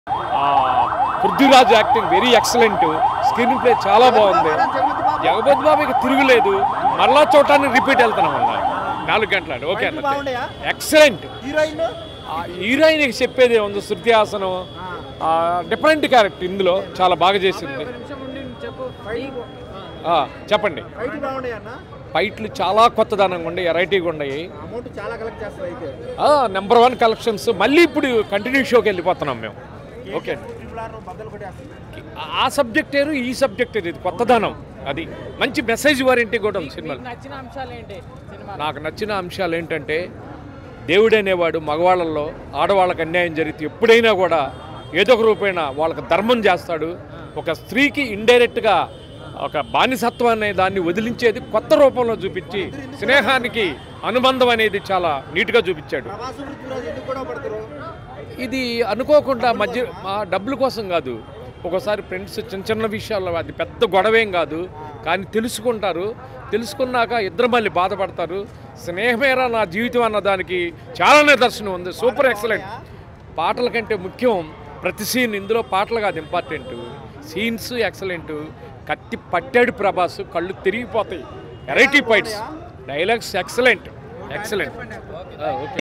ఆ, Prithviraj acting very excellent screenplay చాలా బాగుంది జగపతి బాబుకి తిరుగులేదు మరలా చూడటానికి రిపీట్ వెళ్తున్నాం అన్న నాలుగు గంటలు ఓకే అన్న బాగుండయా ఎక్సలెంట్ హీరోయిన్ హీరోయిన్ చెప్పేది ఉంది శృతి హాసనం డిఫరెంట్ క్యారెక్టర్ ఇందులో చాలా బాగా చేసింది ఆ, చెప్పండి ఫైట్ బాగుండయా అన్న ఫైట్లు చాలా కొత్తదనంగా ఉండి వెరైటీగా ఉన్నాయి అమౌంట్ చాలా కలెక్ట్ చేస్తారు అయితే నెంబర్ వన్ కలెక్షన్స్ మళ్ళీ ఇప్పుడు కంటిన్యూ షోకి వెళ్ళిపోతున్నాం మేము ఓకే ట్రిపుల్ ఆర్ బద్దలు కొట్టేస్తుంది ఆ సబ్జెక్ట్ వేరు ఈ సబ్జెక్ట్ వేరు ఇది కొత్తదనం అది మంచి మెసేజ్ వారింటి కూడా ఉంది సినిమాలో నచ్చిన అంశాలు ఏంటి సినిమా నాకు నచ్చిన అంశాలు ఏంటంటే దేవుడు అనేవాడు మగవాళ్ళల్లో ఆడవాళ్ళకి అన్యాయం జరిగితే ఎప్పుడైనా కూడా ఏదో ఒక రూపేణ వాళ్ళకి ధర్మం చేస్తాడు ఒక స్త్రీకి ఇండైరెక్ట్గా ఒక బానిసత్వం అనే దాన్ని వదిలించేది కొత్త రూపంలో చూపించి స్నేహానికి అనుబంధం అనేది చాలా నీట్గా చూపించాడు ప్రవాసు పృథ్వీరాజ్ ఎందుకు కూడా పడతారు ఇది అనుకోకుండా మధ్య మా డబ్బుల కోసం కాదు ఒకసారి ఫ్రెండ్స్ చిన్న చిన్న విషయాల్లో అది పెద్ద గొడవేం కాదు కానీ తెలుసుకుంటారు తెలుసుకున్నాక ఇద్దరు మళ్ళీ బాధపడతారు స్నేహమేరా నా జీవితం అన్న దానికి చాలా నిదర్శనం ఉంది సూపర్ ఎక్సలెంట్ పాటల కంటే ముఖ్యం ప్రతి సీన్ ఇందులో పాటలు కాదు ఇంపార్టెంట్ సీన్స్ ఎక్సలెంట్ కత్తి పట్టాడు ప్రభాస్ కళ్ళు తిరిగిపోతాయి variety fights dialogues excellent excellent okay